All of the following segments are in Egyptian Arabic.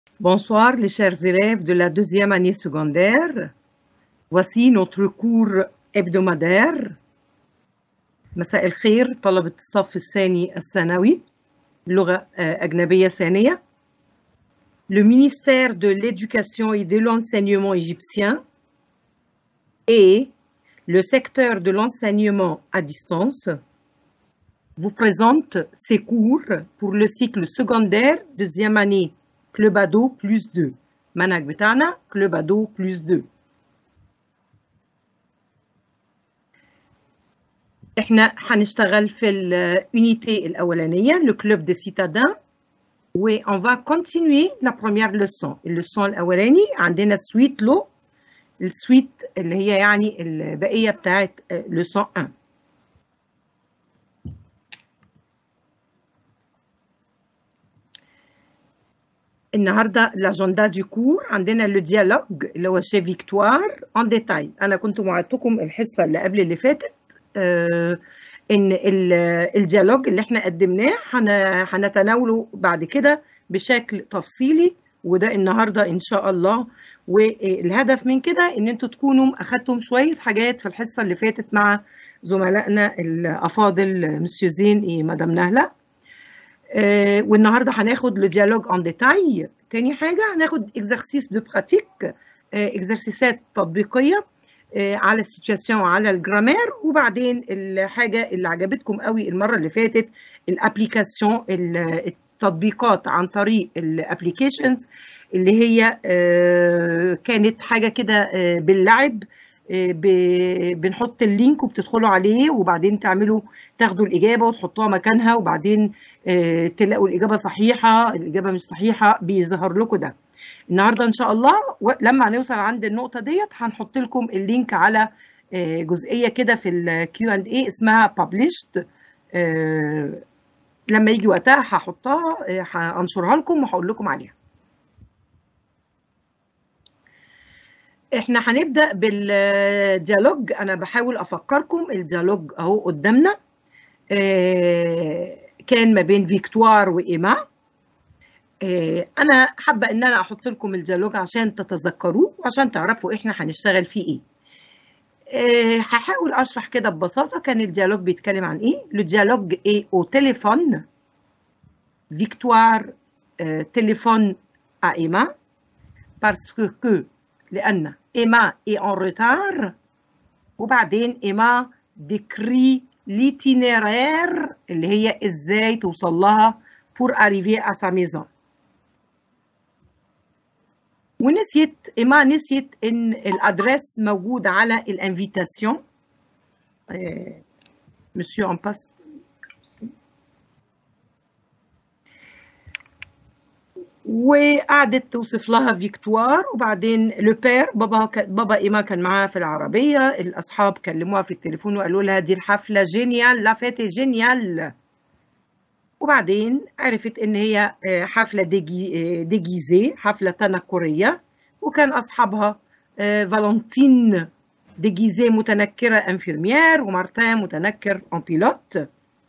Bonsoir les chers élèves de la deuxième année secondaire. Voici notre cours hebdomadaire. مساء الخير طلبة الصف الثاني الثانوي لغة أجنبية ثانية. Le ministère de l'Éducation et de l'Enseignement égyptien et le secteur de l'enseignement à distance vous présente ces cours pour le cycle secondaire deuxième année Club Ado plus 2 منهج بتاعنا Club Ado plus 2 احنا هنشتغل في الunité الأولانية le club des citadins و on va continuer la première leçon اللسون الأولاني عندنا سويت لو السويت اللي هي يعني البقية بتاعت leçon 1 النهارده لاجندا دي كور عندنا لو ديالوج اللي هو شي فيكتوار اون ديتاي انا كنت وعدتكم الحصه اللي قبل اللي فاتت آه ان الديالوج اللي احنا قدمناه هنتناوله بعد كده بشكل تفصيلي وده النهارده ان شاء الله والهدف من كده ان انتوا تكونوا اخدتم شويه حاجات في الحصه اللي فاتت مع زملائنا الافاضل مسيو زين اي مدام نهله آه والنهارده هناخد لو ديالوج اون ديتاي تاني حاجه هناخد اكزرسيس دو براتيك اكزرسيسات تطبيقيه آه على السيتواسيون وعلى الجرامير وبعدين الحاجه اللي عجبتكم قوي المره اللي فاتت الابليكاسيون التطبيقات عن طريق الابليكيشنز اللي هي آه كانت حاجه كده باللعب بنحط اللينك وبتدخلوا عليه وبعدين تعملوا تاخدوا الإجابة وتحطوها مكانها وبعدين تلاقوا الإجابة صحيحة الإجابة مش صحيحة بيظهر لكم ده النهاردة إن شاء الله لما هنوصل عند النقطة ديت هنحط لكم اللينك على جزئية كده في الكيو اند اي اسمها published لما يجي وقتها هحطها هنشرها لكم وهقول لكم عليها احنا هنبدا بالديالوج انا بحاول افكركم الديالوج اهو قدامنا اه كان ما بين فيكتوار وايما اه انا حابه ان انا احط لكم الديالوج عشان تتذكروه وعشان تعرفوا احنا هنشتغل فيه ايه اه هحاول اشرح كده ببساطه كان الديالوج بيتكلم عن ايه لو ديالوج ايه او تليفون فيكتوار تليفون ا ايما parce que لأن إيما إي أون روتار وبعدين إيما ديكري ليتينيرير اللي هي إزاي توصل لها pour arriver à sa maison ونسيت إيما نسيت إن الأدريس موجود على الانفيتاسيون مسيو أون باس وقعدت توصف لها فيكتوار وبعدين لو بير بابا بابا ايما كان معاها في العربيه الاصحاب كلموها في التليفون وقالوا لها دي الحفله جينيال لا فاتي جينيال وبعدين عرفت ان هي حفله ديجي ديجيزي حفله تنكريه وكان اصحابها فالنتين ديجيزي متنكره انفيرميير ومارتان متنكر ان بيلوت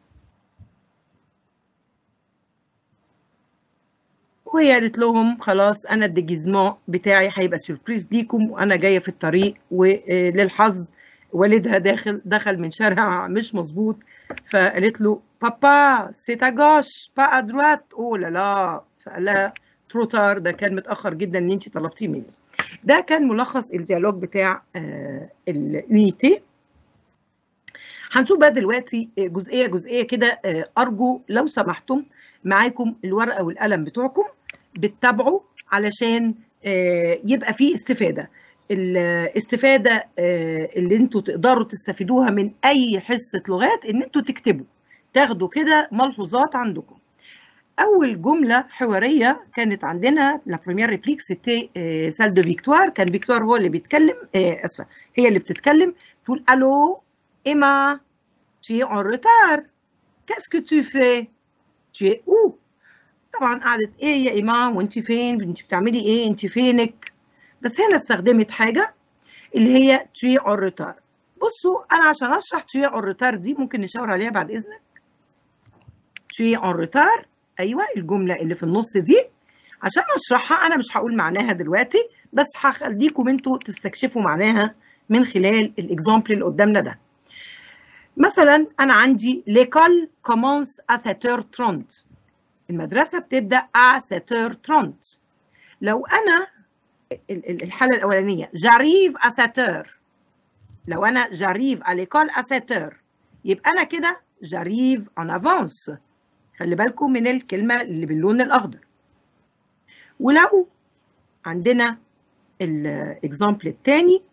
وهي قالت لهم خلاص انا الديجيزمون بتاعي هيبقى سيربريز ليكم وانا جايه في الطريق وللحظ والدها داخل دخل من شارع مش مظبوط فقالت له بابا سي تا جوش با ادروات او لا لا فقال لها تروتار ده كان متاخر جدا ان انت طلبتيه مني ده كان ملخص الديالوج بتاع اليونيتي هنشوف بقى دلوقتي جزئيه جزئيه كده ارجو لو سمحتم معاكم الورقه والقلم بتوعكم بتتابعوا علشان يبقى فيه استفاده الاستفاده اللي انتوا تقدروا تستفيدوها من اي حصه لغات ان انتوا تكتبوا تاخدوا كده ملحوظات عندكم اول جمله حواريه كانت عندنا لا بريمير ريبليك سيتي سال دو فيكتوار كان فيكتوار هو اللي بيتكلم اسفه هي اللي بتتكلم تقول الو ايما tu es en retard qu'est-ce que tu fais tu es où طبعا قعدت ايه يا ايمان وانت فين انت بتعملي ايه انت فينك بس هنا استخدمت حاجه اللي هي tu es en retard بصوا انا عشان اشرح tu es en retard دي ممكن نشاور عليها بعد اذنك tu es en retard ايوه الجمله اللي في النص دي عشان اشرحها انا مش هقول معناها دلوقتي بس هخليكم انتوا تستكشفوا معناها من خلال الاكزامبل اللي قدامنا ده مثلا انا عندي l'école commence à 7h30 المدرسه بتبدا à 7h30 لو انا الحاله الاولانيه j'arrive à 7h لو انا j'arrive à l'école à 7h يبقى انا كده j'arrive en avance خلي بالكم من الكلمه اللي باللون الاخضر ولو عندنا الاكزامبل الثاني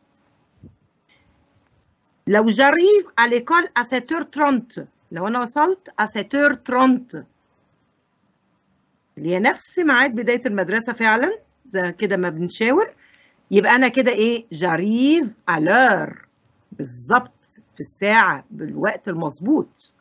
لو j'arrive à l'école à 7h30 لو انا وصلت à 7h30 اللي هي نفس ميعاد بدايه المدرسه فعلا زي كده ما بنشاور يبقى انا كده ايه j'arrive à l'heure بالظبط في الساعه بالوقت المظبوط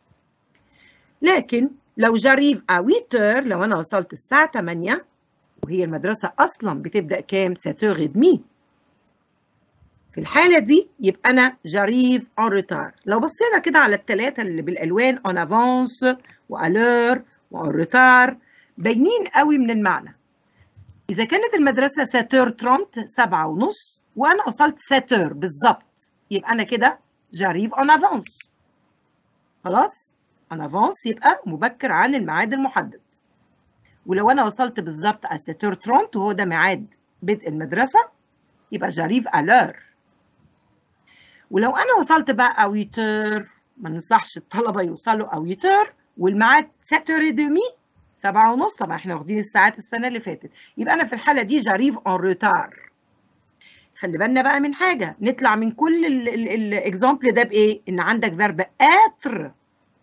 لكن لو j'arrive à 8h لو انا وصلت الساعه 8 وهي المدرسه اصلا بتبدا كام 7h30 في الحالة دي يبقى أنا جاريف أون ريتار لو بصينا كده على الثلاثة اللي بالألوان أون أفانس وألور وأون ريتار باينين قوي من المعنى إذا كانت المدرسة ساتور ترونت سبعة ونص وأنا وصلت ساتور بالظبط يبقى أنا كده جاريف أون أفانس خلاص أون أفانس يبقى مبكر عن الميعاد المحدد ولو أنا وصلت بالظبط على ساتور ترونت وهو ده ميعاد بدء المدرسة يبقى جاريف ألور ولو انا وصلت بقى اويتر ما ننصحش الطلبه يوصلوا اويتر والميعاد ساتر دومي سبعة ونص طبعا احنا واخدين الساعات السنه اللي فاتت يبقى انا في الحاله دي جاريف اون روتار خلي بالنا بقى من حاجه نطلع من كل الاكزامبل ده بايه ان عندك فيرب اتر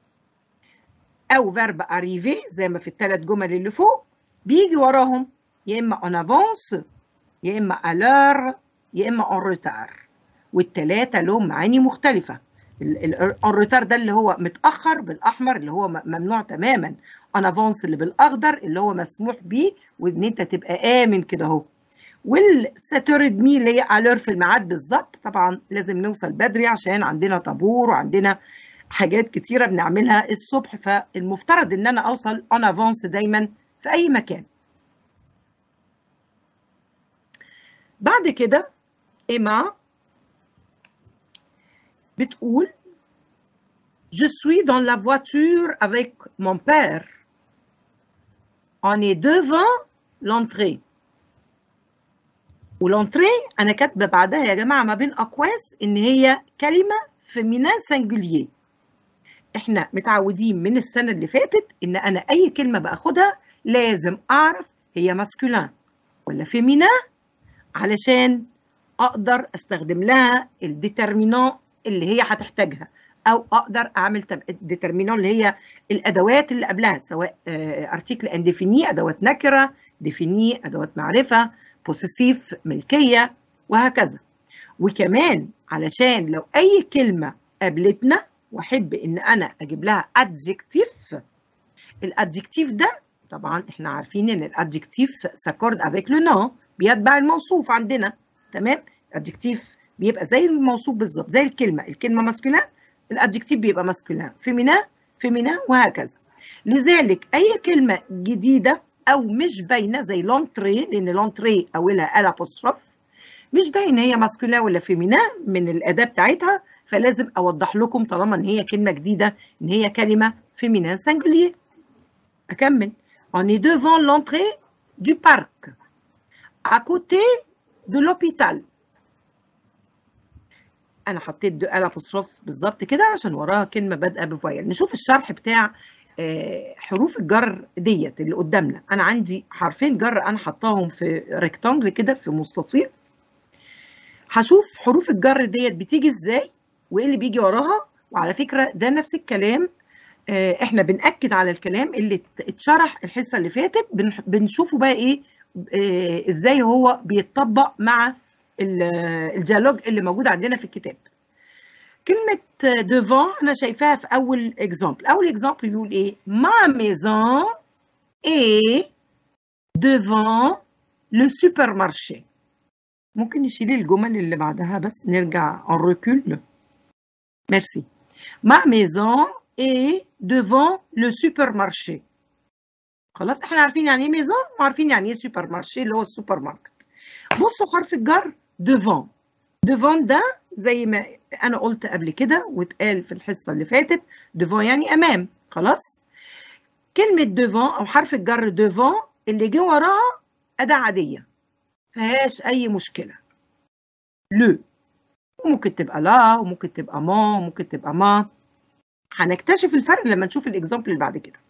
او فيرب اريفي زي ما في الثلاث جمل اللي فوق بيجي وراهم يا اما اون افونس يا اما الور يا اما اون روتار والتلاتة لهم معاني مختلفة الريتار ده اللي هو متأخر بالأحمر اللي هو ممنوع تماما أنافونس اللي بالأخضر اللي هو مسموح بيه وإن أنت تبقى آمن كده أهو والساتورد مي اللي هي ألور في الميعاد بالظبط طبعا لازم نوصل بدري عشان عندنا طابور وعندنا حاجات كتيرة بنعملها الصبح فالمفترض إن أنا أوصل أنافونس دايما في أي مكان بعد كده إما بتقول Je suis dans la voiture avec mon père. On est devant l'entrée. والانتري انا كاتبه بعدها يا جماعه ما بين اقواس ان هي كلمه فيمينا سنجوليer احنا متعودين من السنه اللي فاتت ان انا اي كلمه باخدها لازم اعرف هي ماسكولين ولا فيمينا علشان اقدر استخدم لها الديترمينان اللي هي هتحتاجها او اقدر اعمل ديترمينون اللي هي الادوات اللي قبلها سواء ارتيكل انديفيني ادوات نكره ديفيني ادوات معرفه بوسيسيف ملكيه وهكذا وكمان علشان لو اي كلمه قابلتنا واحب ان انا اجيب لها ادجكتيف الادجكتيف ده طبعا احنا عارفين ان الادجكتيف ساكورد افيك لو نو بيتبع الموصوف عندنا تمام الادجكتيف بيبقى زي الموصوف بالظبط زي الكلمه الكلمه ماسكولين الادجكتيف بيبقى ماسكولين فيمينا فيمينا وهكذا لذلك اي كلمه جديده او مش باينه زي لونتري لان لونتري اولها الابوستروف مش باين هي ماسكولين ولا فيمينا من الاداه بتاعتها فلازم اوضح لكم طالما ان هي كلمه جديده ان هي كلمه فيمينان سنجولير اكمل on est devant l'entrée du parc à côté de l'hôpital انا حطيت دو الابوستروف بالظبط كده عشان وراها كلمه بادئه بفايل نشوف الشرح بتاع حروف الجر ديت اللي قدامنا انا عندي حرفين جر انا حطاهم في ريكتانجل كده في مستطيل هشوف حروف الجر ديت بتيجي ازاي وايه اللي بيجي وراها وعلى فكره ده نفس الكلام احنا بنأكد على الكلام اللي اتشرح الحصه اللي فاتت بنشوفه بقى ايه ازاي هو بيتطبق مع الديالوج اللي موجود عندنا في الكتاب كلمة devant أنا شايفاها في أول إكزامبل أول إكزامبل بيقول إيه ما maison est devant le supermarché ممكن نشيل الجمل اللي بعدها بس نرجع en recul merci ma maison est devant le supermarché خلاص احنا عارفين يعني ايه ميزون وعارفين يعني ايه سوبر مارشي اللي هو السوبر ماركت بصوا حرف الجر ديفون ديفون ده زي ما انا قلت قبل كده واتقال في الحصه اللي فاتت ديفون يعني امام خلاص كلمه ديفون او حرف الجر ديفون اللي جه وراها اداه عاديه فيهاش اي مشكله لو وممكن تبقى لا وممكن تبقى ما وممكن تبقى ما هنكتشف الفرق لما نشوف الاكزامبل اللي بعد كده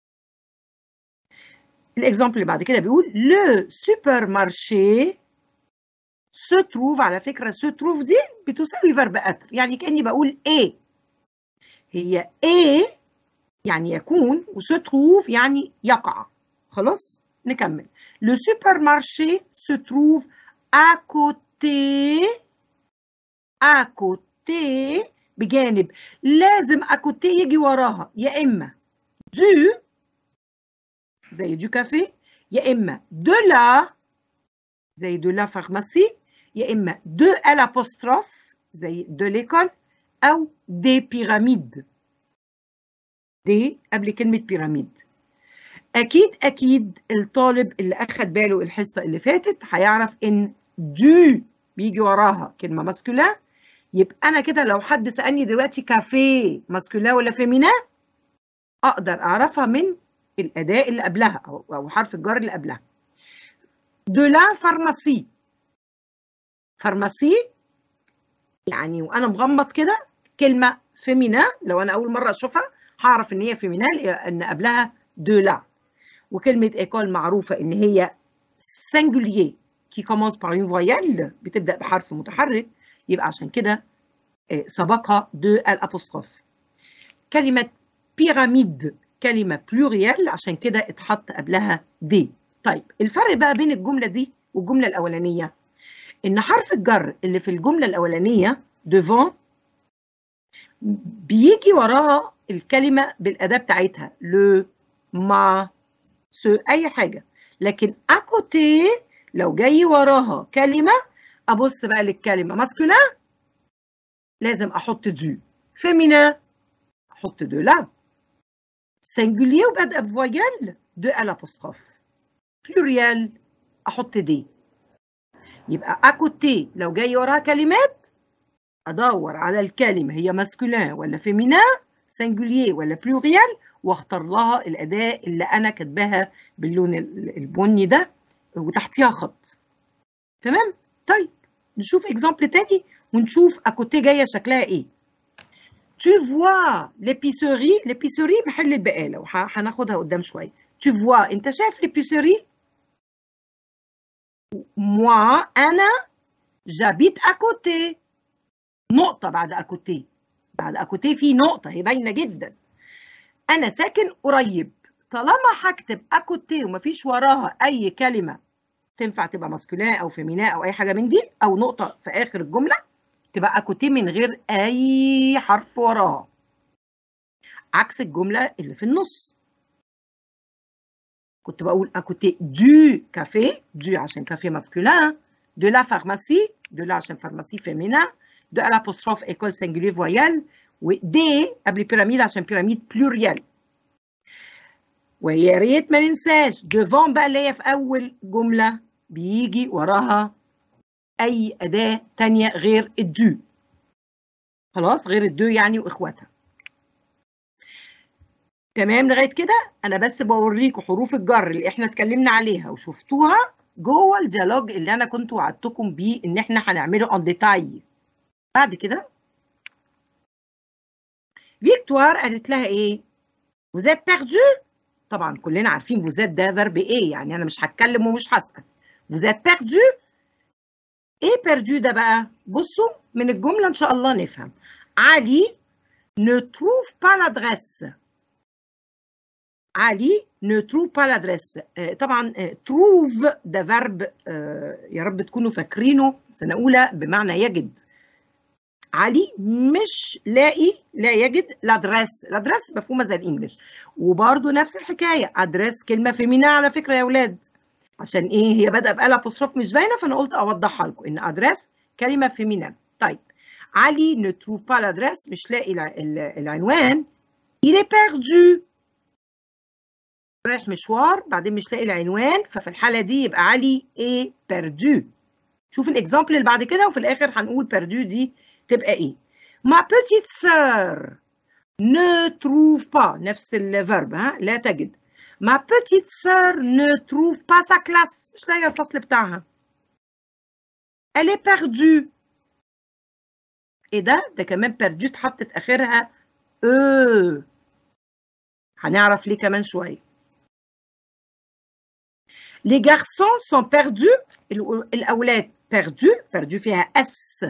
الاكزامبل اللي بعد كده بيقول لو سوبر مارشي سو تروف على فكره سو تروف دي بتساوي فيرب اتر يعني كاني بقول ايه هي ايه يعني يكون وسو تروف يعني يقع خلاص نكمل لو سوبر مارشي سو تروف à côté à côté بجانب لازم à côté يجي وراها يا اما دو زي دو كافي يا اما دو لا زي دو لا فارماسي يا اما دو الابوستروف زي دو ليكول او دي بيراميد دي قبل كلمه بيراميد اكيد اكيد الطالب اللي اخد باله الحصه اللي فاتت هيعرف ان دو بيجي وراها كلمه ماسكولا يبقى انا كده لو حد سالني دلوقتي كافيه ماسكولا ولا فيمينا اقدر اعرفها من الاداء اللي قبلها او او حرف الجر اللي قبلها دو لا فارماسي فارماسي يعني وانا مغمض كده كلمه فيمينا لو انا اول مره اشوفها هعرف ان هي فيمينا لان قبلها دو لا وكلمه ايكول معروفه ان هي singulier qui commence par une voyelle بتبدا بحرف متحرك يبقى عشان كده سبقها دو الابوستروف كلمه بيراميد كلمه بلوريال عشان كده اتحط قبلها دي طيب الفرق بقى بين الجمله دي والجمله الاولانيه ان حرف الجر اللي في الجمله الاولانيه devant بيجي وراها الكلمه بالاداه بتاعتها لو ما سو اي حاجه لكن اكوتي لو جاي وراها كلمه ابص بقى للكلمه ماسكولا لازم احط دو فيمينا احط دو لا سنجولير وبادئه بفويال دو الابوستروف بلوريال احط دي يبقى اكوتي لو جاي وراها كلمات ادور على الكلمه هي ماسكولين ولا فيمينا سنجولير ولا بلوريال واختار لها الاداه اللي انا كاتباها باللون البني ده وتحتيها خط تمام طيب نشوف اكزامبل تاني ونشوف اكوتي جايه شكلها ايه tu vois l'épicerie l'épicerie محل البقاله وهناخدها قدام شويه tu vois انت شايف l'épicerie moi انا j'habite à côté نقطه بعد اكوتي بعد اكوتي في نقطه هي باينه جدا انا ساكن قريب طالما هكتب اكوتي ومفيش وراها اي كلمه تنفع تبقى ماسكولين او فيمينا او اي حاجه من دي او نقطه في اخر الجمله تبقى اكوتي من غير اي حرف وراها عكس الجمله اللي في النص كنت بقول اكوتي دو كافيه دو عشان كافيه ماسكولين دو لا فارماسي دو لا عشان فارماسي فيمينا دو الابوستروف ايكول سنجولير فويال ودي قبل بيراميد عشان بيراميد بلوريال ويا ريت ما ننساش ديفون بقى اللي هي في اول جمله بيجي وراها اي اداه تانية غير الدو خلاص غير الدو يعني واخواتها تمام لغايه كده انا بس بوريكم حروف الجر اللي احنا اتكلمنا عليها وشفتوها جوه الديالوج اللي انا كنت وعدتكم بيه ان احنا هنعمله ان ديتاي بعد كده فيكتوار قالت لها ايه vous êtes perdu طبعا كلنا عارفين vous êtes ده فيرب ايه يعني انا مش هتكلم ومش هسال vous êtes perdu ايه perdu ده بقى بصوا من الجمله ان شاء الله نفهم علي ne trouve pas l'adresse علي ne trouve pas l'adresse آه طبعا آه trouve ده فيرب آه يا رب تكونوا فاكرينه سنه اولى بمعنى يجد علي مش لاقي لا يجد الادريس الادريس مفهومه زي الانجليش وبرده نفس الحكايه ادريس كلمه فيمينا على فكره يا اولاد عشان ايه هي بادئه بقى ابوستروف مش باينه فانا قلت اوضحها لكم ان ادريس كلمه فيمينا طيب علي ne trouve pas l'adresse مش لاقي العنوان il est perdu رايح مشوار بعدين مش لاقي العنوان ففي الحالة دي يبقى علي ايه perdu شوف الاكزامبل اللي بعد كده وفي الاخر هنقول perdu دي تبقى ايه ما petite sœur ne trouve pas نفس الفيرب ها لا تجد ما petite sœur ne trouve pas sa classe مش لاقيه الفصل بتاعها elle est perdue ايه ده ده كمان perdue اتحطت اخرها اه هنعرف ليه كمان شويه les garçons sont perdus الاولاد perdus perdus فيها اس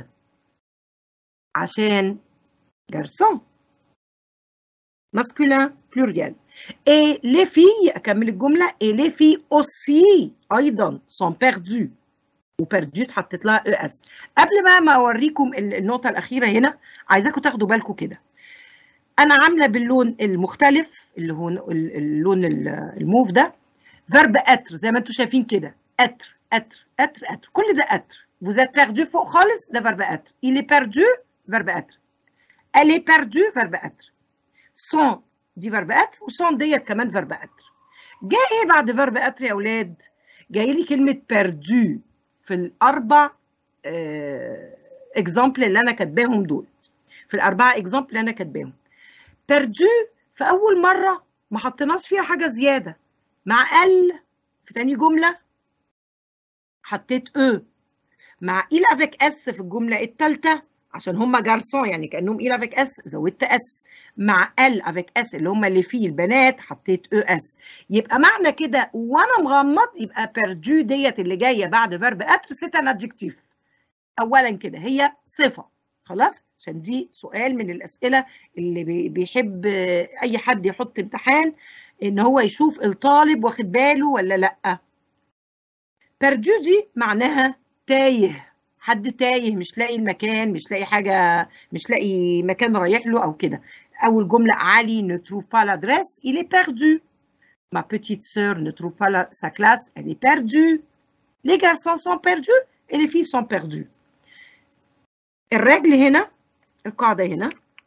عشان garçon masculin pluriel et les filles اكمل الجمله et les filles aussi ايضا sont perdues وبردو اتحطت لها او اس قبل بقى ما اوريكم النقطه الاخيره هنا عايزاكم تاخدوا بالكم كده انا عامله باللون المختلف اللي هو اللون الموف ده فيرب اتر زي ما انتم شايفين كده اتر اتر اتر اتر كل ده اتر vous êtes perdu فوق خالص ده فيرب اتر il est perdu فيرب اتر elle est perdue فيرب اتر sont دي فيرب اتر وسون ديت كمان فيرب اتر جاي ايه بعد فيرب اتر يا اولاد جاي لي كلمه perdu في الاربع اكزامبل اللي انا كاتباهم دول في الاربعه اكزامبل اللي انا كاتباهم perdu في اول مره ما حطيناش فيها حاجه زياده مع ال في تاني جمله حطيت او مع il avec s في الجمله الثالثه عشان هم جارسون يعني كانهم il avec s زودت s مع ال avec s اللي هم اللي فيه البنات حطيت او اس يبقى معنى كده وانا مغمض يبقى perdu ديت اللي جايه بعد فيرب اتر سيت ان ادجكتيف اولا كده هي صفه خلاص عشان دي سؤال من الاسئله اللي بيحب اي حد يحط امتحان ان هو يشوف الطالب واخد باله ولا لا بردو دي معناها تايه حد تايه مش لاقي المكان مش لاقي حاجه مش لاقي مكان رايح له او كده اول جمله علي ne trouve pas l'adresse il est perdu ma petite sœur ne trouve pas la, sa classe elle est perdue les garçons sont perdus et les filles sont perdues الرجل هنا القاعده هنا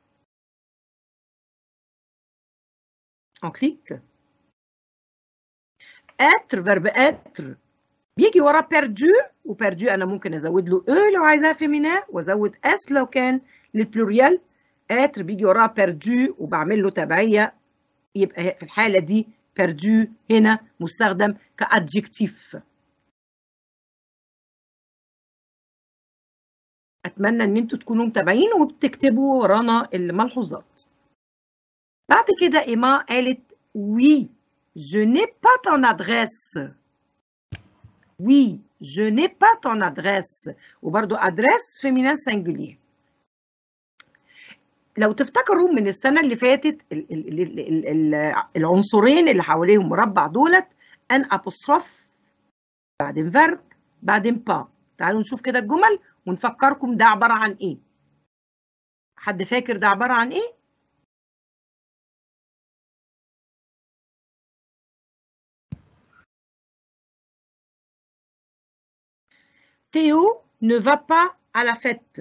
on clique être verbe être بيجي ورا perdu وبردو انا ممكن ازود له او لو عايزاها فيمينا وازود اس لو كان للبلوريال اتر بيجي وراها بردو وبعمل له تبعيه يبقى في الحاله دي بردو هنا مستخدم كادجكتيف اتمنى ان انتوا تكونوا متابعين وبتكتبوا ورانا الملحوظات بعد كده ايما قالت وي je n'ai pas ton adresse oui je n'ai pas ton adresse وبرضو adresse féminin singulier لو تفتكروا من السنة اللي فاتت ال ال ال ال العنصرين اللي حواليهم مربع دولت ان apostrophe بعدين verb بعدين با تعالوا نشوف كده الجمل ونفكركم ده عبارة عن ايه حد فاكر ده عبارة عن ايه Théo ne va pas à la fête.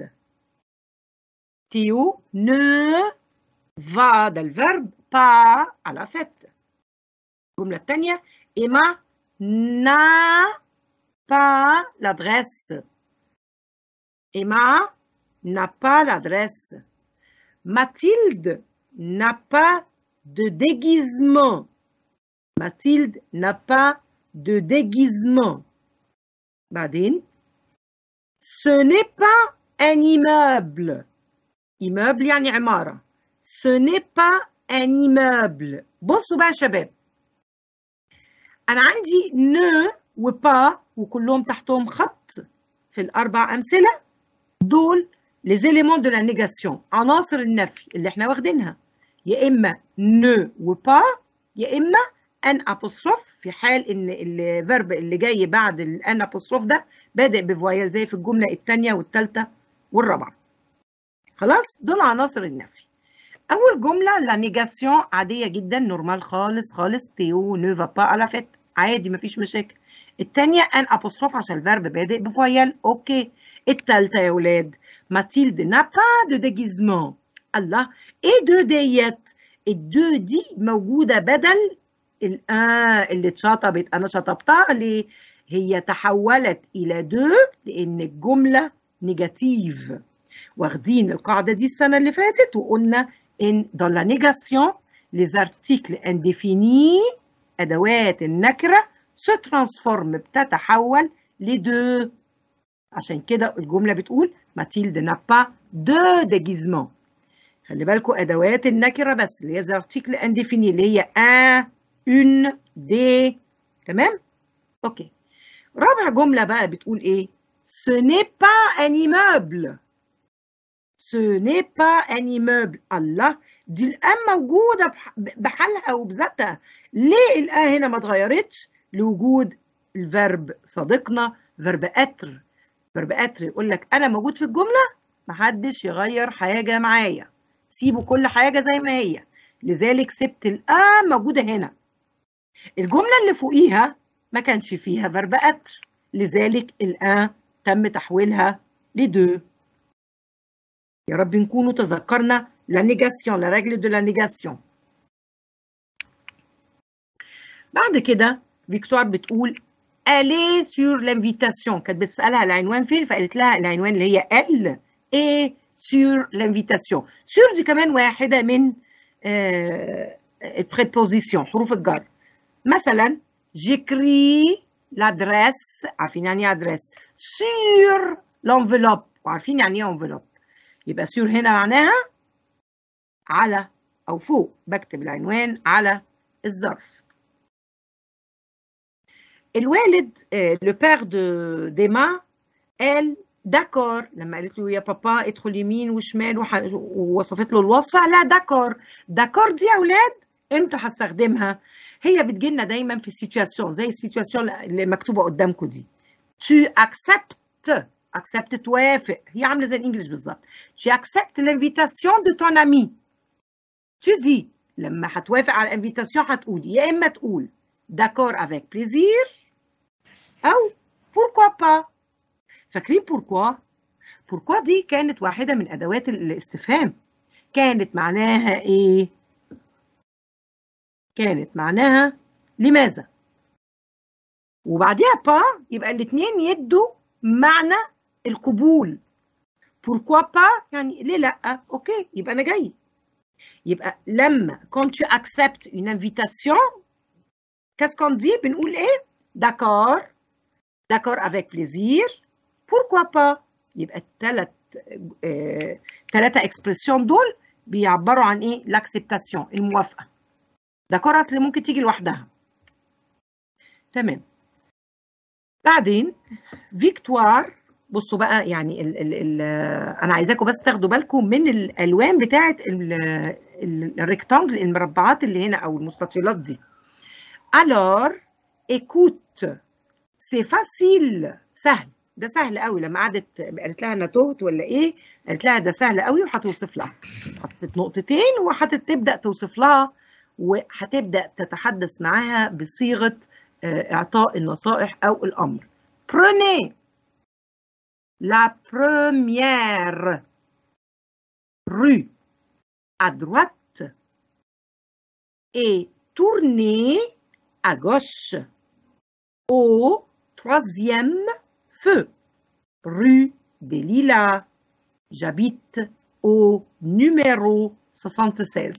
Théo ne va ده الفيرب pas à la fête. الجملة الثانية Emma n'a pas l'adresse. Emma n'a pas l'adresse. Mathilde n'a pas de déguisement. Mathilde n'a pas de déguisement. بعدين Ce n'est pas un immeuble. Immeuble يعني عمارة. Ce n'est pas un immeuble. بصوا بقى يا شباب. أنا عندي ne وبا وكلهم تحتهم خط في الأربع أمثلة دول les éléments de la négation عناصر النفي اللي احنا واخدينها يا إما ne وبا يا إما ان apostrophe في حال ان الفيرب اللي جاي بعد الان apostrophe ده بادئ بفويل زي في الجمله الثانيه والثالثه والرابعه خلاص دول عناصر النفي اول جمله لا نيجاسيون عاديه جدا نورمال خالص خالص تيو نو فا با على فيت عادي مفيش مشاكل الثانيه ان apostrophe عشان الفيرب بادئ بفويل اوكي الثالثه يا ولاد ماتيلد n'a pas de déguisement الله ايه دو ديت الدو دي موجوده بدل الان اللي اتشطبت انا شطبتها ليه هي تحولت الى دو لان الجمله نيجاتيف واخدين القاعده دي السنه اللي فاتت وقلنا ان dans la négation les articles indéfinis ادوات النكره se transforme بتتحول لدو عشان كده الجمله بتقول ماتيلد n'a pas de déguisement خلي بالكم ادوات النكره بس اللي هي زي ارتيكل انديفيني اللي هي ان اون دي تمام اوكي رابع جمله بقى بتقول ايه ce n'est pas un immeuble ce n'est pas un immeuble الله دي الان موجوده بحالها وبذاتها ليه الان هنا ما اتغيرتش لوجود الفيرب صديقنا فيرب اتر فيرب اتر يقول لك انا موجود في الجمله محدش يغير حاجه معايا سيبوا كل حاجه زي ما هي لذلك سبت الان موجوده هنا الجمله اللي فوقيها ما كانش فيها فيرب اتر لذلك الان تم تحويلها لدو يا رب نكونوا تذكرنا لا نيجاسيون لا ريغل دو لا نيجاسيون بعد كده فيكتوار بتقول الي سور لانفيتاسيون كانت بتسالها العنوان فين فقالت لها العنوان اللي هي ال اي سور لانفيتاسيون سور دي كمان واحده من البريبوزيسيون حروف الجر مثلا جيكري l'adresse عارفين يعني ايه ادريس sur l'enveloppe وعارفين يعني ايه envelope يبقى sur هنا معناها على او فوق بكتب العنوان على الظرف الوالد لو بير دو ديما قال داكور لما قالت له يا بابا ادخل يمين وشمال ووصفت له الوصفه لا داكور داكور دي يا اولاد امتى هستخدمها هي بتجي لنا دايما في السيتواسيون زي السيتواسيون اللي مكتوبه قدامكم دي tu acceptes accept توافق هي عامله زي الانجليش بالظبط tu acceptes l'invitation de ton ami tu dis لما هتوافق على الانفيتاسيون هتقول يا اما تقول d'accord avec plaisir او pourquoi pas فاكرين pourquoi pourquoi دي كانت واحده من ادوات الاستفهام كانت معناها ايه كانت معناها لماذا وبعديها با يبقى الاثنين يدوا معنى القبول pourquoi pas يعني ليه لا اوكي يبقى انا جاي يبقى لما quand tu acceptes une invitation qu'est-ce qu'on dit بنقول ايه d'accord d'accord avec plaisir pourquoi pas يبقى الثلاث ثلاثه آه اكسبريسيون دول بيعبروا عن ايه لاكسبتاسيون الموافقه داكور اصل ممكن تيجي لوحدها تمام بعدين فيكتوار بصوا بقى يعني ال ال ال انا عايزاكم بس تاخدوا بالكم من الالوان بتاعه الريكتانجل المربعات اللي هنا او المستطيلات دي alors écoute c'est facile سهل ده سهل قوي لما قعدت قالت لها انا تهت ولا ايه قالت لها ده سهل قوي وهتوصف لها حطت نقطتين وهتبدا توصف لها وهتبدا تتحدث معاها بصيغه اعطاء النصائح او الامر prenez la première rue à droite et tournez à gauche au troisième feu rue des Lilas j'habite au numéro 76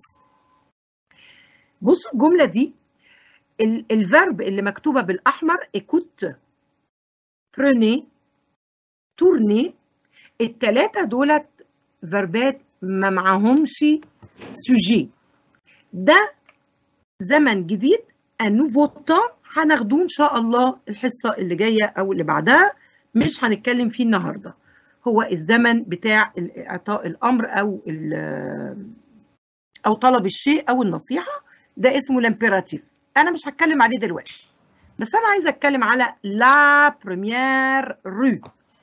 بصوا الجملة دي الفرب اللي مكتوبة بالأحمر écoute prenez tournez التلاتة دولت فيربات ما معاهمش سوجي ده زمن جديد un nouveau temps هناخدوه إن شاء الله الحصة اللي جاية أو اللي بعدها مش هنتكلم فيه النهاردة هو الزمن بتاع إعطاء الأمر أو أو طلب الشيء أو النصيحة ده اسمه الامبيراتيف انا مش هتكلم عليه دلوقتي بس انا عايزه اتكلم على لا بريمير رو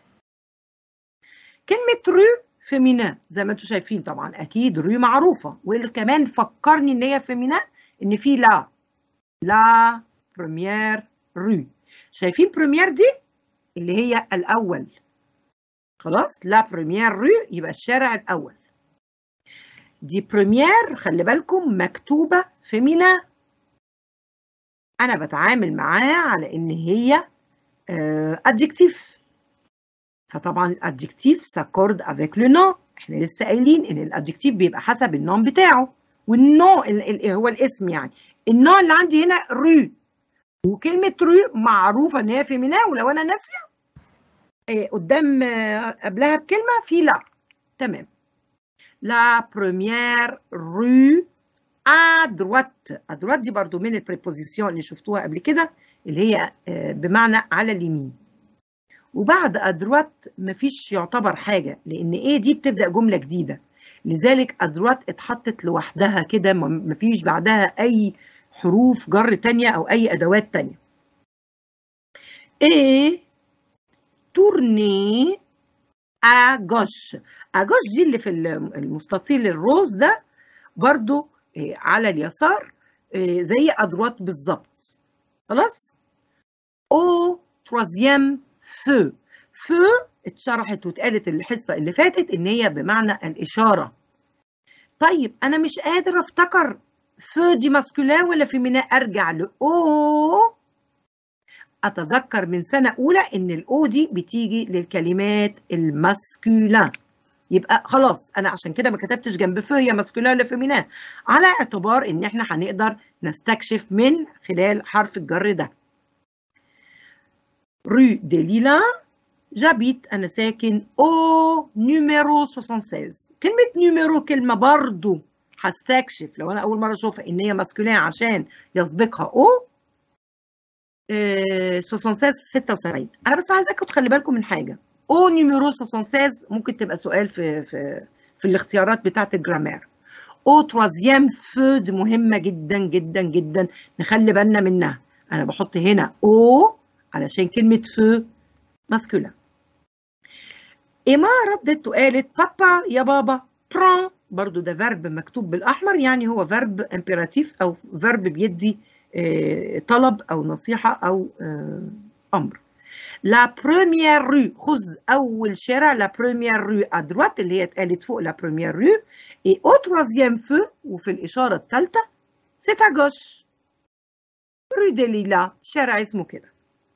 كلمه رو فيمينا زي ما انتم شايفين طبعا اكيد رو معروفه وكمان فكرني ان هي فيمينا ان في لا لا بريمير رو شايفين بريمير دي اللي هي الاول خلاص لا بريمير رو يبقى الشارع الاول دي بريمير خلي بالكم مكتوبة فيمينا انا بتعامل معاها على ان هي ادجكتيف فطبعا الادجكتيف ساكورد افيك لو نو احنا لسه قايلين ان الادجكتيف بيبقى حسب النوم بتاعه والنوع هو الاسم يعني النوع اللي عندي هنا رو وكلمه رو معروفه ان هي فيمينا ولو انا ناسيه قدام قبلها بكلمه في لا تمام لا بروميير رو à droite à droite دي برضو من البريبوزيسيون اللي شفتوها قبل كده اللي هي بمعنى على اليمين وبعد ادروات مفيش يعتبر حاجه لان ايه دي بتبدا جمله جديده لذلك ادروات اتحطت لوحدها كده مفيش بعدها اي حروف جر تانية او اي ادوات تانية ايه تورني à gauche à gauche دي اللي في المستطيل الروز ده برضو على اليسار زي ادروات بالظبط خلاص او تروازيام فو فو اتشرحت واتقالت الحصه اللي فاتت ان هي بمعنى الاشاره طيب انا مش قادر افتكر فو دي ماسكولين ولا فيمينا ارجع لاو اتذكر من سنه اولى ان الاو دي بتيجي للكلمات الماسكولين يبقى خلاص انا عشان كده ما كتبتش جنب فو هي ماسكولين ولا فيمينا على اعتبار ان احنا هنقدر نستكشف من خلال حرف الجر ده rue des Lilas j'habite أنا ساكن au numéro 76 كلمة نيميرو كلمة برضو هستكشف لو أنا أول مرة أشوفها إن هي ماسكولين عشان يسبقها أو 76 76 أنا بس عايزاكم تخلي بالكم من حاجة أو نيميرو 76 ممكن تبقى سؤال في في في الاختيارات بتاعة الجرامير أو تروازيام فو دي مهمة جدا جدا جدا نخلي بالنا منها أنا بحط هنا أو علشان كلمة فو ماسكولا إيما ردت وقالت بابا يا بابا بران برضو ده فيرب مكتوب بالأحمر يعني هو فيرب امبيراتيف أو فيرب بيدي اه طلب أو نصيحة أو اه أمر لا بروميير رو خذ أول شارع لا بروميير رو أدروات اللي هي اتقالت فوق لا بروميير رو إي أو تروازيام فو وفي الإشارة الثالثة سيت جوش رو دي ليلا شارع اسمه كده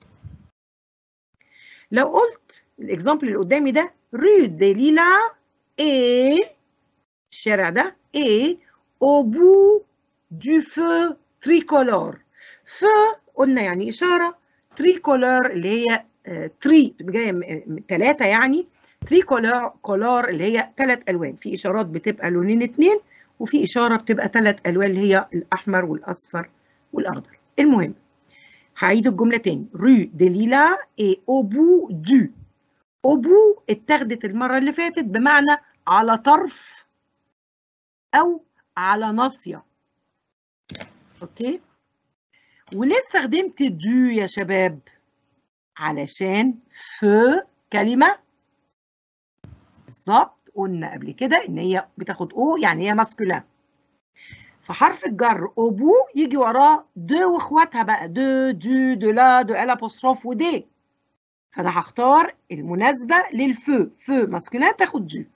لو قلت الاكزامبل اللي قدامي ده رو دي ليلا اي الشارع ده اي او بو دو فو تريكولور فو قلنا يعني اشاره تريكولور اللي هي تري جايه من ثلاثه يعني تريكولور كولور اللي هي ثلاث الوان في اشارات بتبقى لونين اتنين وفي اشاره بتبقى ثلاث الوان اللي هي الاحمر والاصفر والاخضر المهم هعيد الجملة تاني رو دي ليلا اي او بو دو او بو اتاخدت المرة اللي فاتت بمعنى على طرف أو على ناصية اوكي وليه استخدمت دو يا شباب علشان ف كلمة بالظبط قلنا قبل كده ان هي بتاخد او يعني هي ماسكولين فحرف الجر اوبو يجي وراه دو واخواتها بقى دو دو دو لا دو ال ابوستروف ودي فانا هختار المناسبه للفو فو ماسكولين تاخد دو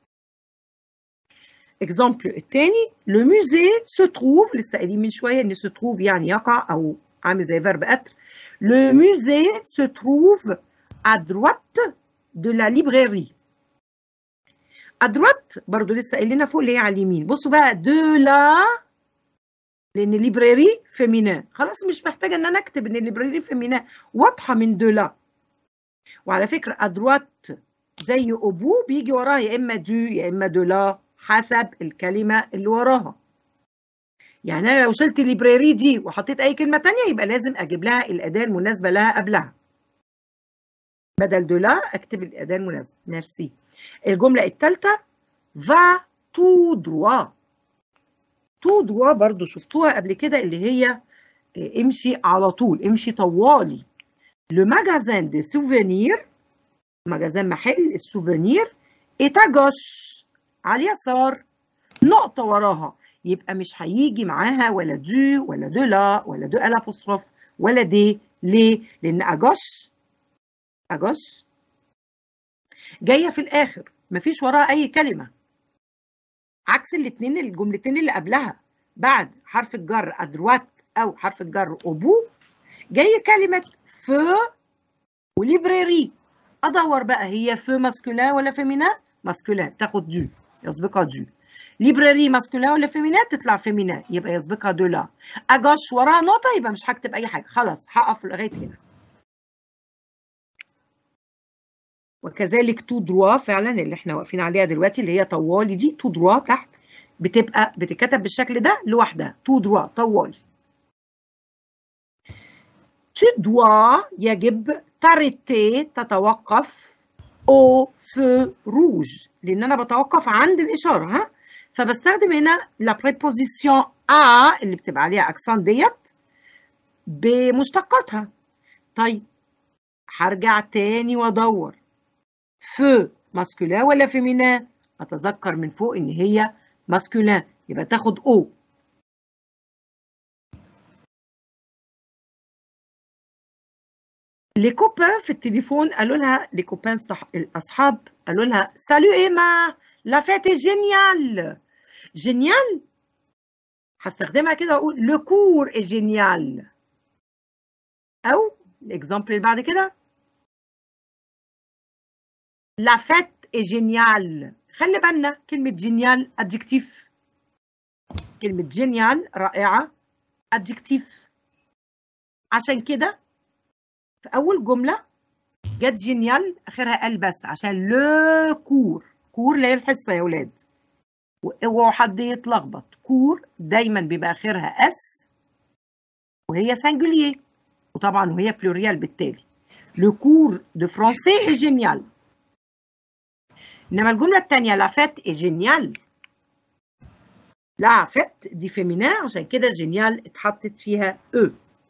اكزامبل الثاني لو موزي سو تروف لسه قايلين من شويه ان سو تروف يعني يقع او عامل زي فيرب اتر لو موزي سو تروف à droite de la librairie ادروات برضو لسه قايلينها فوق اللي هي على اليمين بصوا بقى دو لا لان ليبراري فيمينا خلاص مش محتاجه ان انا اكتب ان ليبراري فيمينا واضحه من دو لا وعلى فكره ادروات زي ابو بيجي وراها يا اما دو يا اما دو لا حسب الكلمه اللي وراها يعني انا لو شلت ليبراري دي وحطيت اي كلمه تانية يبقى لازم اجيب لها الاداه المناسبه لها قبلها بدل دو لا اكتب الاداه المناسبه ميرسي الجمله الثالثه va tout droit tout droit برضو شفتوها قبل كده اللي هي امشي على طول امشي طوالي لو ماجازان دي سوفينير ماجازان محل السوفينير ايتاجوش على اليسار نقطه وراها يبقى مش هيجي معاها ولا دو ولا دو لا ولا دو الابوستروف ولا دي ليه لان اجوش اجوش جايه في الاخر مفيش وراها اي كلمه عكس الاثنين الجملتين اللي قبلها بعد حرف الجر ادروات او حرف الجر ابو جاي كلمه فو وليبراري ادور بقى هي فو ماسكولين ولا فيمينا ماسكولين تاخد دو يسبقها دو ليبراري ماسكولين ولا فيمينا تطلع فيمينا يبقى يسبقها دو لا اجاش وراها نقطه يبقى مش هكتب اي حاجه خلاص هقف لغايه هنا وكذلك تو دروا فعلا اللي احنا واقفين عليها دلوقتي اللي هي طوالي دي تو دروا تحت بتبقى بتتكتب بالشكل ده لوحدها تو دروا طوالي tu dois يجب تاريتي تتوقف au feu rouge لان انا بتوقف عند الاشاره ها فبستخدم هنا لا بريبوزيسيون ا اللي بتبقى عليها اكسان ديت بمشتقاتها طيب هرجع تاني وادور فو ماسكولين ولا فيمينين اتذكر من فوق ان هي ماسكولين يبقى تاخد او لي كوبان في التليفون قالوا لها لي كوبان صح... الاصحاب قالوا لها سالو ايما لا فيت جينيال جينيال هستخدمها كده واقول لو كور اي جينيال او الاكزامبل اللي بعد كده لا فيت اي جينيال خلي بالنا كلمة جينيال ادجكتيف كلمة جينيال رائعة ادجكتيف عشان كده في أول جملة جت جينيال آخرها ال بس عشان لو كور كور اللي هي الحصة يا ولاد واوعوا حد يتلخبط كور دايما بيبقى آخرها اس وهي سانجولير وطبعا وهي بلوريال بالتالي لو كور دو فرونسي اي جينيال انما الجمله الثانيه لا فات اي جينيال لا فات دي فيمينين عشان كده جينيال اتحطت فيها او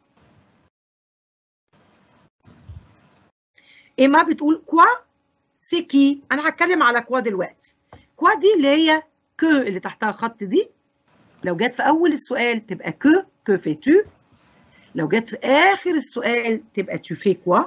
ايما بتقول كوا سي كي انا هتكلم على كوا دلوقتي كوا دي اللي هي كو اللي تحتها خط دي لو جت في اول السؤال تبقى كو كو في تو لو جت في اخر السؤال تبقى تو في كوا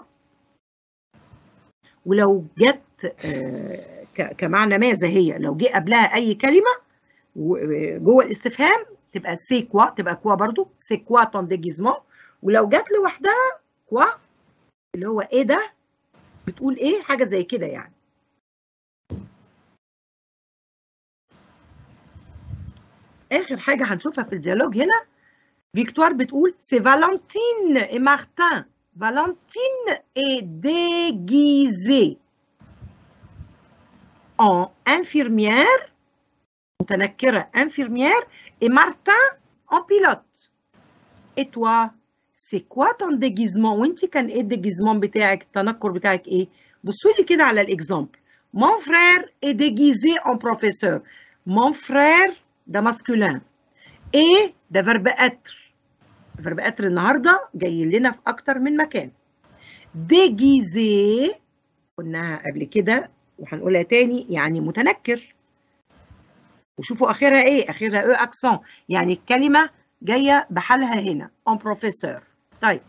ولو جت آه كمعنى ماذا هي لو جه قبلها اي كلمه جوه الاستفهام تبقى سي كوا تبقى كوا برضو سي كوا تون ديجيزمون ولو جت لوحدها كوا اللي هو ايه ده بتقول ايه حاجه زي كده يعني اخر حاجه هنشوفها في الديالوج هنا فيكتوار بتقول سي فالنتين اي مارتن فالنتين اي ديجيزي en infirmière متنكرة infirmière et Martin en pilote. Et toi, c'est quoi ton déguisement؟ وانت كان ايه الديجيزمون بتاعك؟ التنكر بتاعك ايه؟ بصوا لي كده على الاكزامبل. Mon frère est déguisé en professeur. Mon frère ده masculin. Et ده verbe être. verbe être النهارده جاي لنا في اكتر من مكان. déguisé قلناها قبل كده وهنقولها تاني يعني متنكر وشوفوا اخرها ايه اخرها او اكسون يعني الكلمه جايه بحالها هنا en professeur طيب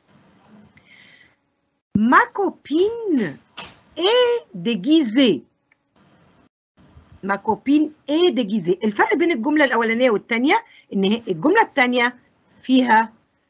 ما كوبين ايه déguisée ما كوبين ايه déguisée الفرق بين الجمله الاولانيه والثانيه ان الجمله الثانيه فيها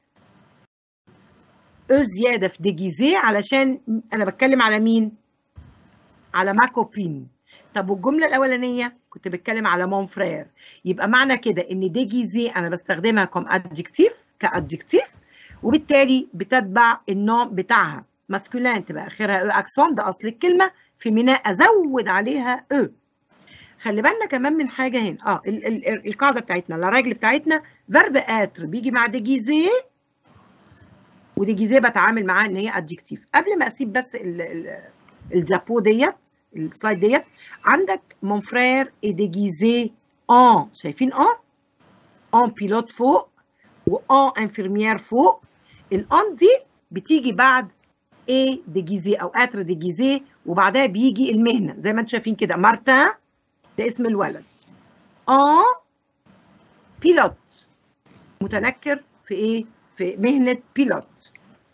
او زياده في déguisée علشان انا بتكلم على مين على ما كوبين طب والجمله الاولانيه كنت بتكلم على مون فرير يبقى معنى كده ان ديجيزي انا بستخدمها كوم ادجكتيف كادجكتيف وبالتالي بتتبع النوم بتاعها ماسكولين تبقى اخرها او اكسون ده اصل الكلمه فيمينا ازود عليها او خلي بالنا كمان من حاجه هنا اه ال ال القاعده بتاعتنا الراجل بتاعتنا فيرب اتر بيجي مع ديجيزي وديجيزي بتعامل معاه ان هي ادجكتيف قبل ما اسيب بس ال ال الجابو ديت السلايد ديت عندك مون فرير اي ديجيزي ان شايفين ان ان بيلوت فوق وان انفيرميير فوق الان دي بتيجي بعد اي ديجيزي او اتر ديجيزي وبعدها بيجي المهنه زي ما انتم شايفين كده مارتان ده اسم الولد ان بيلوت متنكر في ايه في مهنه بيلوت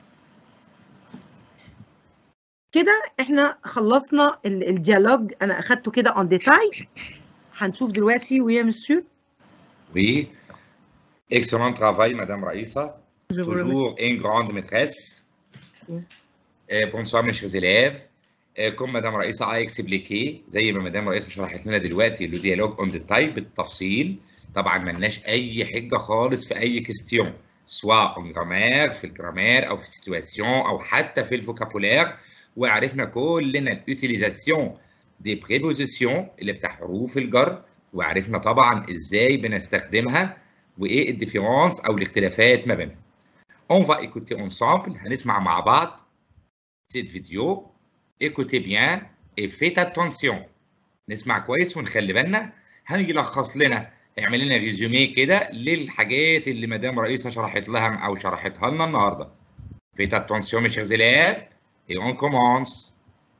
كده احنا خلصنا الديالوج انا اخدته كده ان ديتاي هنشوف دلوقتي ويا مسيو Oui. Excellent travail, Madame Raïssa. Je vous Toujours remercie. une grande maîtresse. Merci. Euh, bonsoir mes chers élèves. Euh, comme مدام رئيسة a expliqué زي ما مدام رئيسة شرحت لنا دلوقتي لو ديالوج اون ديتاي بالتفصيل طبعا ملناش اي حجة خالص في اي كيستيون سواء اون جرامير في الجرامير او في السيتواسيون او حتى في الفوكابولير وعرفنا كلنا اليوتيليزاسيون دي بريبوزيسيون اللي بتاع حروف الجر وعرفنا طبعا ازاي بنستخدمها وايه الديفيرونس او الاختلافات ما بينها. On va écouter ensemble هنسمع مع بعض cette vidéo écoutez bien et faites attention نسمع كويس ونخلي بالنا هنيجي نلخص لنا اعمل لنا ريزومي كده للحاجات اللي مدام رئيسة شرحت لها او شرحتها لنا النهارده faites attention mes chers élèves et on commence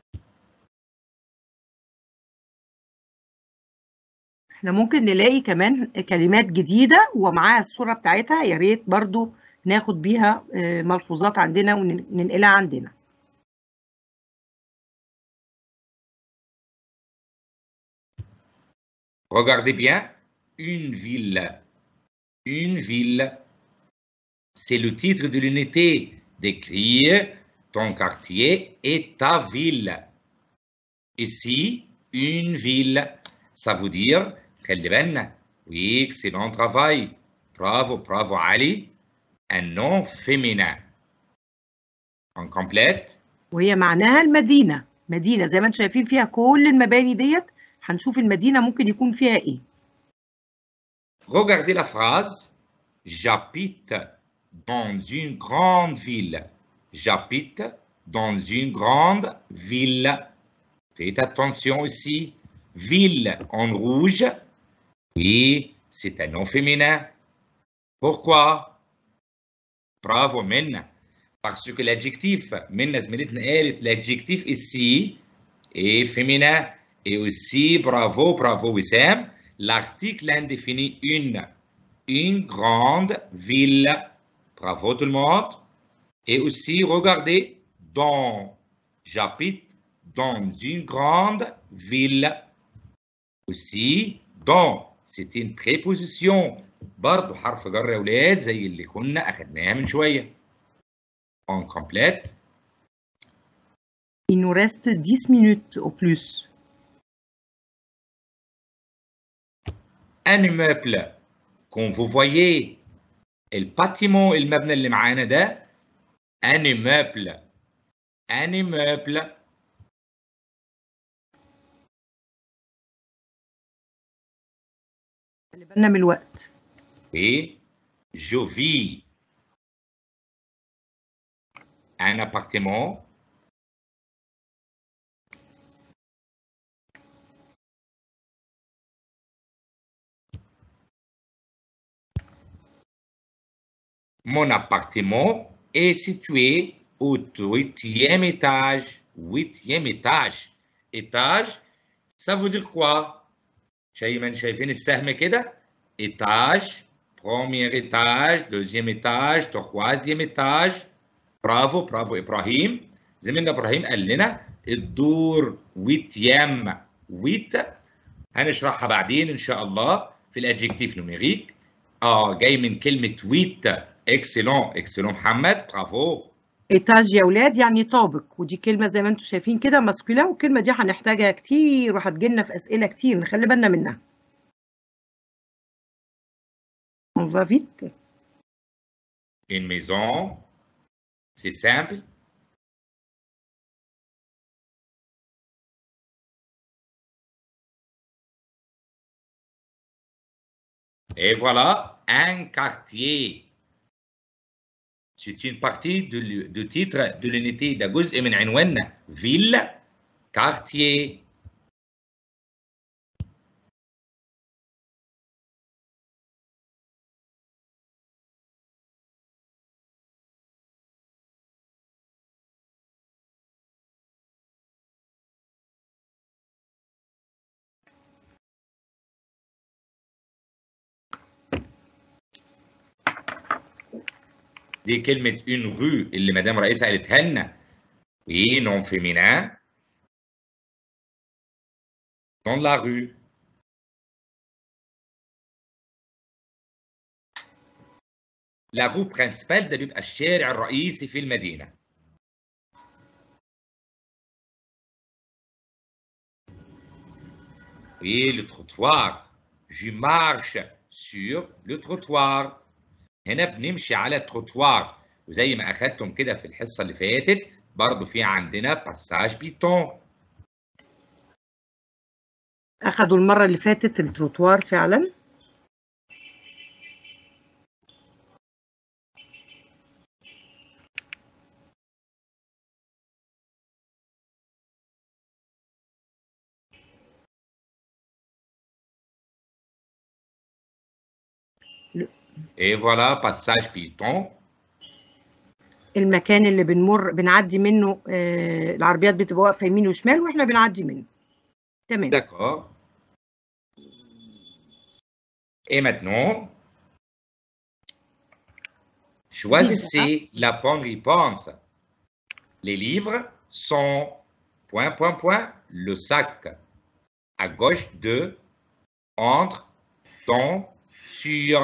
احنا ممكن نلاقي كمان كلمات جديدة ومعاها الصورة بتاعتها يا ريت برضو ناخد بيها آه، ملحوظات عندنا وننقلها عندنا regardez bien une ville une ville c'est le titre de l'unité décrire ton quartier et ta ville ici une ville ça veut dire خلي بالنا oui excellent travail bravo bravo Ali un nom féminin on complète وهي معناها المدينة مدينة زي ما انتم شايفين فيها كل المباني ديت هنشوف المدينة ممكن يكون فيها ايه Regardez la phrase. J'habite dans une grande ville. J'habite dans une grande ville. Faites attention ici. Ville en rouge. Oui, c'est un nom féminin. Pourquoi Bravo, Minna. Parce que l'adjectif, Minna زميلتنا قالت l'adjectif ici est féminin. Et aussi, bravo, bravo, Wissam. L'article indéfini une. Une grande ville. Bravo tout le monde. Et aussi, regardez, dans. J'habite dans une grande ville. Aussi, dans. C'est une préposition. برضه حرف جر يا ولاد زي اللي كنا أخدناها من شوية. On complète. Il nous reste 10 minutes au plus. un immeuble comme vous voyez الباتيمون المبنى اللي معانا ده un immeuble un immeuble خلي بالنا من الوقت et je vis un appartement Mon appartement est situé au huitième étage. Huitième étage. Étage, ça veut dire quoi? شايفين شايفين السهم كده؟ étage, premier étage, deuxième étage, troisième étage. برافو برافو ابراهيم. زميلنا ابراهيم قال لنا الدور huitième. huit هنشرحها بعدين ان شاء الله في الادجكتيف نوميريك. اه جاي من كلمه ويت اكسلون اكسلون محمد برافو ايتاج يا ولاد يعني طابق ودي كلمة زي ما انتم شايفين كده ماسكولا والكلمة دي هنحتاجها كتير وهتجيلنا في أسئلة كتير نخلي بالنا منها. On va vite. une maison c'est simple et voilà un quartier c'est une partie de, l- du titre de l'unité ده جزء من عنواننا ville quartier دي كلمة une rue اللي مدام رئيسة قالتها لنا oui non féminin dans la rue لا rue principale ده بيبقى الشارع الرئيسي في المدينة Et le trottoir. Je marche sur le trottoir. هنا بنمشي على التروتوار وزي ما اخدتم كده في الحصه اللي فاتت برضو في عندنا باساج بيتون اخدوا المره اللي فاتت التروتوار فعلا Et voilà, passage piéton. المكان اللي بنمر بنعدي منه آه العربيات بتبقى واقفه يمين وشمال واحنا بنعدي منه تمام D'accord. Et maintenant, choisissez la bonne réponse. Les livres sont point, point, point, le sac. À gauche de, entre, dans, sur.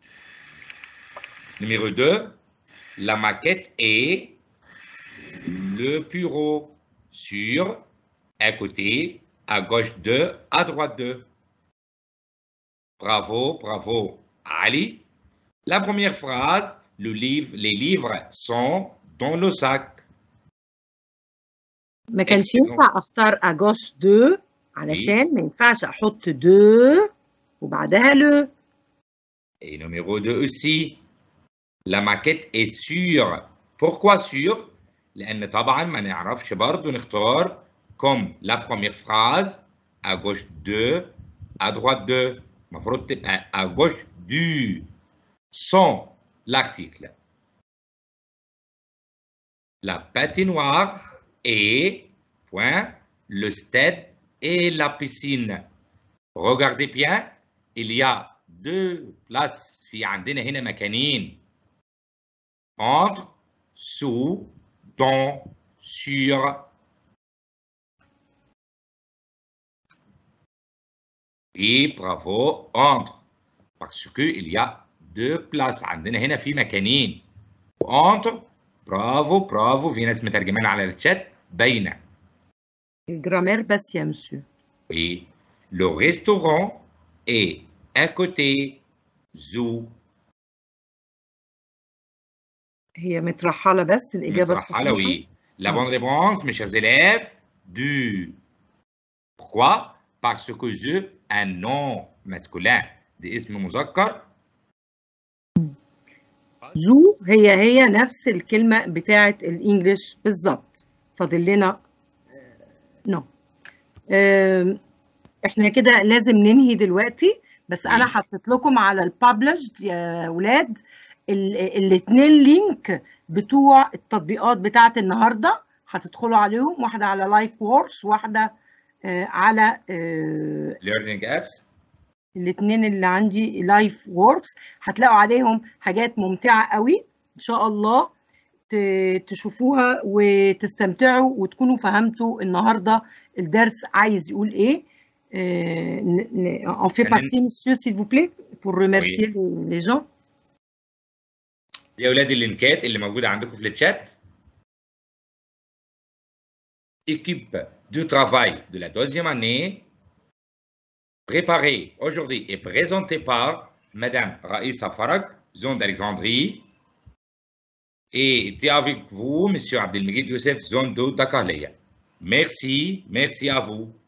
Numéro 2, la maquette est le bureau sur, à côté, à gauche 2, à droite 2. Bravo, bravo, Ali. La première phrase, le livre, les livres sont dans le sac. ما كانش Excellent. ينفع اختار اجوش دو علشان ما ينفعش احط دو وبعدها لو Et numéro 2 aussi, la maquette est sûre. Pourquoi sûre؟ لأن طبعا ما نعرفش برضو نختار comme la première phrase à gauche 2, à droite 2. المفروض تبقى à gauche du sans l'article. La patinoire est point le stade et la piscine. Regardez bien, il y a deux places في عندنا هنا مكانين entre, sous, dans, sur. Et bravo, entre. Parce qu'il y a deux places عندنا هنا في مكانين. entre, برافو برافو في ناس مترجمان على الشات باينه. الجرامير بس يا مسيو Oui. Le restaurant est à côté zoo. هي مترحله بس الاجابه مترحلة، الصحيحه oui. La bonne réponse, mes chers élèves, du. Pourquoi? Parce que je, un nom masculin باسم مذكر زو هي هي نفس الكلمه بتاعه الانجليش بالظبط فاضل لنا نو احنا كده لازم ننهي دلوقتي بس انا مم. حطيت لكم على الببلشد يا ولاد الاثنين لينك بتوع التطبيقات بتاعه النهارده هتدخلوا عليهم واحده على لايف ووركس واحده آه، على آه، learning apps الاثنين اللي عندي لايف ووركس هتلاقوا عليهم حاجات ممتعة قوي ان شاء الله ت- تشوفوها وتستمتعوا وتكونوا فهمتوا النهارده الدرس عايز يقول ايه Euh, n- n- on fait خلينا- passer monsieur s'il vous plaît pour remercier les, les gens يا اولاد اللينكات اللي موجوده عندكم في الشات équipe du travail de la deuxième année préparée aujourd'hui et présentée par Madame Raïssa Farag, zone d'Alexandrie, et était avec vous, Monsieur Abdelmegid Youssef, zone de Dakarleya. Merci, merci à vous.